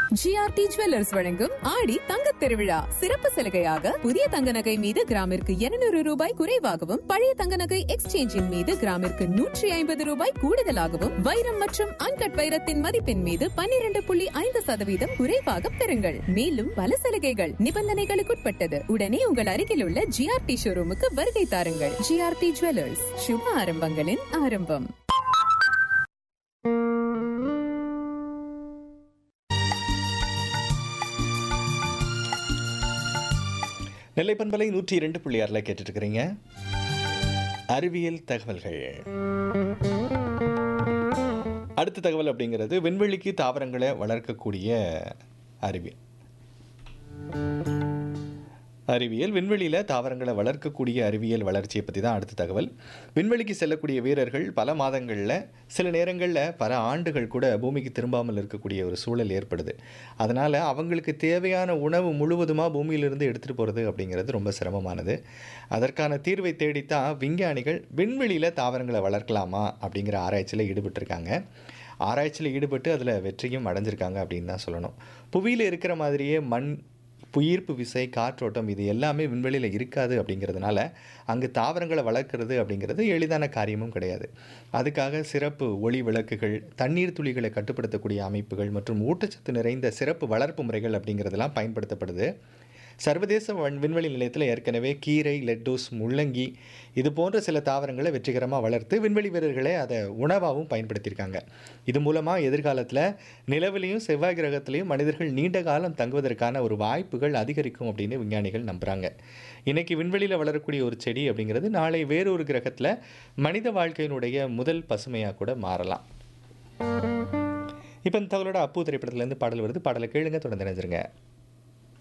GRT jewellers வழங்கும் ஆடி தங்க திருவிழா சிறப்பு சலுகையாக புதிய தங்க நகை மீது கிராமிற்கு 200 ரூபாய் குறைவாகவும் பழைய தங்க நகை எக்ஸ்சேஞ்சின் மீது கிராமிற்கு நூற்றி ஐம்பது ரூபாய் கூடுதலாகவும் வைரம் மற்றும் அன்கட் வைரத்தின் மதிப்பின் மீது 12.5% புள்ளி ஐந்து சதவீதம் குறைவாக பெறுங்கள் மேலும் பல சலுகைகள் நிபந்தனைகளுக்குட்பட்டது உடனே உங்கள் அருகில் உள்ள ஜிஆர்டி ஷோரூமுக்கு வருகை தாருங்கள் ஜிஆர்டி ஜுவல்லர்ஸ் சுப ஆரம்பங்களின் ஆரம்பம் நெல்லை பண்பலை நூற்றி இரண்டு புள்ளி ஆறில் கேட்டுட்டு இருக்கிறீங்க அறிவியல் தகவல்கள் அடுத்த தகவல் அப்படிங்கிறது விண்வெளிக்கு தாவரங்களை வளர்க்கக்கூடிய அறிவியல் அறிவியல் விண்வெளியில் தாவரங்களை வளர்க்கக்கூடிய அறிவியல் வளர்ச்சியை பற்றி தான் அடுத்த தகவல் விண்வெளிக்கு செல்லக்கூடிய வீரர்கள் பல மாதங்களில் சில நேரங்களில் பல ஆண்டுகள் கூட பூமிக்கு திரும்பாமல் இருக்கக்கூடிய ஒரு சூழல் ஏற்படுது அதனால் அவங்களுக்கு தேவையான உணவு முழுவதுமாக பூமியிலிருந்து எடுத்துகிட்டு போகிறது அப்படிங்கிறது ரொம்ப சிரமமானது அதற்கான தீர்வை தேடித்தான் விஞ்ஞானிகள் விண்வெளியில் தாவரங்களை வளர்க்கலாமா அப்படிங்கிற ஆராய்ச்சியில் ஈடுபட்டிருக்காங்க ஆராய்ச்சியில் ஈடுபட்டு அதில் வெற்றியும் அடைஞ்சிருக்காங்க அப்படின்னு தான் சொல்லணும் புவியில் இருக்கிற மாதிரியே மண் புயிர்ப்பு விசை காற்றோட்டம் இது எல்லாமே விண்வெளியில் இருக்காது அப்படிங்கிறதுனால அங்கு தாவரங்களை வளர்க்குறது அப்படிங்கிறது எளிதான காரியமும் கிடையாது அதுக்காக சிறப்பு ஒளி விளக்குகள் தண்ணீர் துளிகளை கட்டுப்படுத்தக்கூடிய அமைப்புகள் மற்றும் ஊட்டச்சத்து நிறைந்த சிறப்பு வளர்ப்பு முறைகள் அப்படிங்கிறதெல்லாம் பயன்படுத்தப்படுது சர்வதேச வன்- விண்வெளி நிலையத்தில் ஏற்கனவே கீரை லெட்டூஸ் முள்ளங்கி இது போன்ற சில தாவரங்களை வெற்றிகரமாக வளர்த்து விண்வெளி வீரர்களே அதை உணவாகவும் பயன்படுத்தியிருக்காங்க இது மூலமாக எதிர்காலத்தில் நிலவிலையும் செவ்வாய் கிரகத்திலையும் மனிதர்கள் நீண்ட காலம் தங்குவதற்கான ஒரு வாய்ப்புகள் அதிகரிக்கும் அப்படின்னு விஞ்ஞானிகள் நம்புகிறாங்க இன்னைக்கு விண்வெளியில் வளரக்கூடிய ஒரு செடி அப்படிங்கிறது நாளை வேறொரு கிரகத்தில் மனித வாழ்க்கையினுடைய முதல் பசுமையாக கூட மாறலாம் இப்போ இந்த தகவலோட அப்பு திரைப்படத்துலேருந்து பாடல் வருது பாடலை கேளுங்க தொடர்ந்து நினைச்சிருங்க